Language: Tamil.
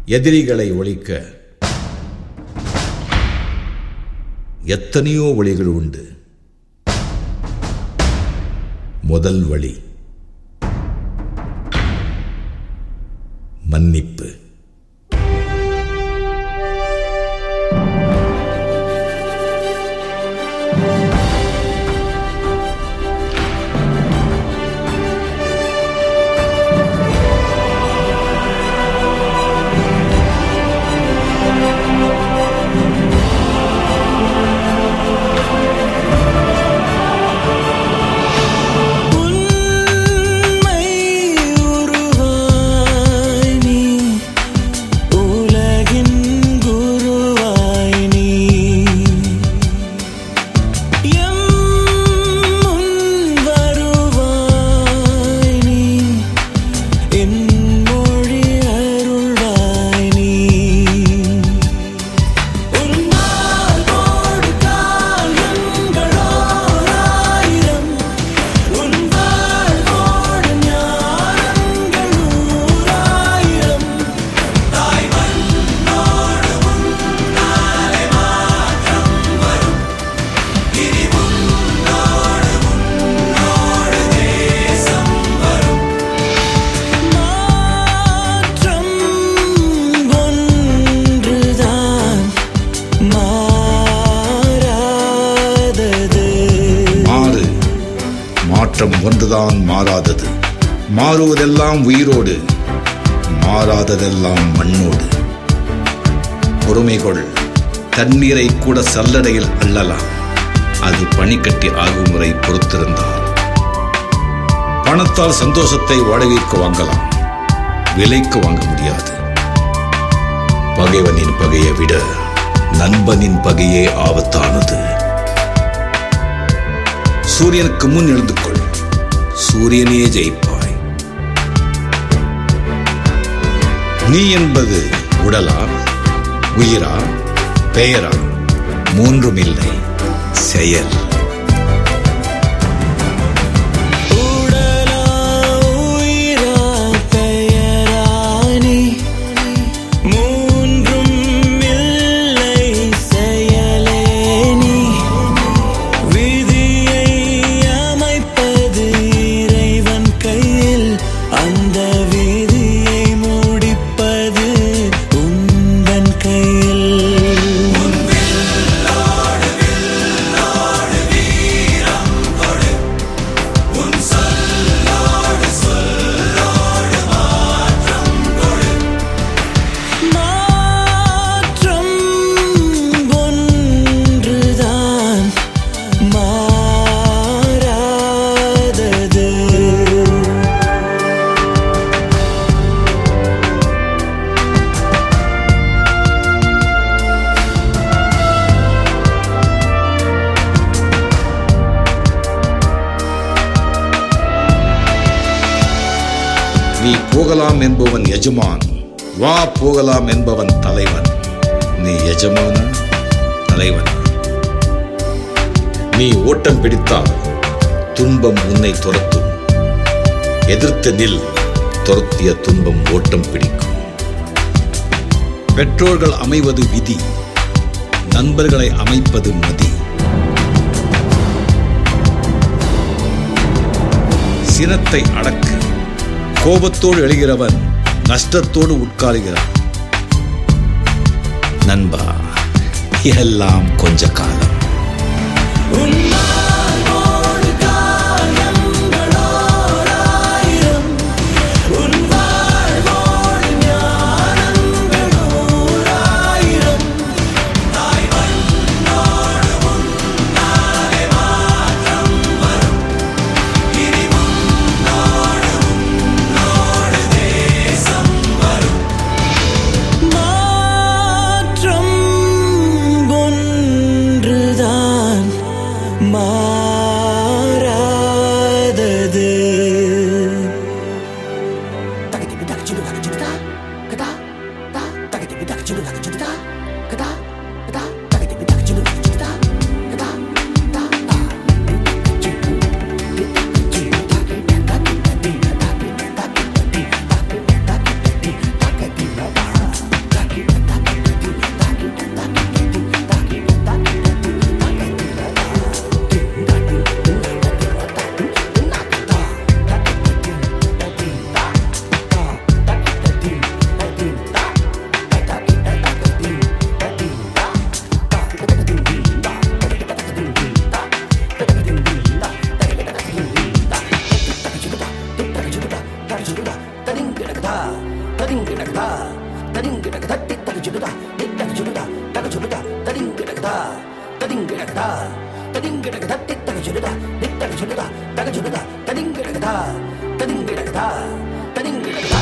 எதிரிகளை ஒழிக்க எத்தனையோ வழிகள் உண்டு முதல் வழி மன்னிப்பு உண்மை உருவாய் நீ உலகின் குருவாய் நீ எம் முன் வருவாய் நீ என் மொழி அருள்வாய் நீ உன்னால் கொடுத்தால் எங்களோராயிரம் உன் வாழ்வோடு ஞானங்கள் நூறாயிரம் தாய் மண்ணோடு உன்னாலே மாற்றம் வரும் இனி உன்னோடு உன்னோடு தேசம் வரும் மாற்றம் ஒன்றுதான் மாறாதது மாறு மாற்றம் ஒன்றுதான் மாறாதது மாறுவதெல்லாம் உயிரோடு மாறாததெல்லாம் மண்ணோடு பொறுமை கொள் தண்ணீரை கூட சல்லடையில் அள்ளலாம் அது பனிக்கட்டி ஆகும் முறை பொறுத்திருந்தால் பணத்தால் சந்தோஷத்தை வாடகைக்கு வாங்கலாம் விலைக்கு வாங்க முடியாது பகைவனின் பகையை விட நண்பனின் பகையே ஆபத்தானது சூரியனுக்கு முன் எழுந்து கொள் சூரியனே ஜெயிப்பாய் நீ என்பது உடலா உயிரா பெயரா மூன்றும் இல்லை செயல் உடலா உயிரா பெயரானி மூன்றும் இல்லை செயலேனி விதியை அமைப்பது இறைவன் கையில் அந்த விதியை முடிப்பது உந்தன் கையில் மாற்றம் ஒன்றுதான் மாறாதது நீ போகலாம் என்பவன் எஜமான் வா போகலாம் என்பவன் தலைவன் நீ எஜமான தலைவன் நீ ஓட்டம் பிடித்தால் துன்பம் உன்னை துரத்தும் எதிர்த்து நில் துரத்திய துன்பம் ஓட்டம் பிடிக்கும் பெற்றோர்கள் அமைவது விதி நண்பர்களை அமைப்பது மதி சினத்தை அடக்கு கோபத்தோடு எழுகிறவன் நஷ்டத்தோடு உட்காருகிறான் நண்பா எல்லாம் கொஞ்ச காலம் உன்னாலோடு காயங்களோராயிரம் உன் வாழ்வோடு ஞானங்கள் நூறாயிரம் தாய் மண்ணோடு உன்னாலே மாற்றம் வரும் இனி உன்னோடு உன்னோடு தேசம் வரும் மாற்றம் ஒன்றுதான் மாறாதது திட்டக சுடுதா தடிங்கிடகதா தடிங்கிடகதா தடிங்கிடகதா திட்டக சுடுதா திட்டக சுடுதா தக சுடுதா தடிங்கிடகதா தடிங்கிடகதா தடிங்கிடகதா திட்டக சுடுதா திட்டக சுடுதா தக சுடுதா தடிங்கிடகதா தடிங்கிடகதா தடிங்கிடகதா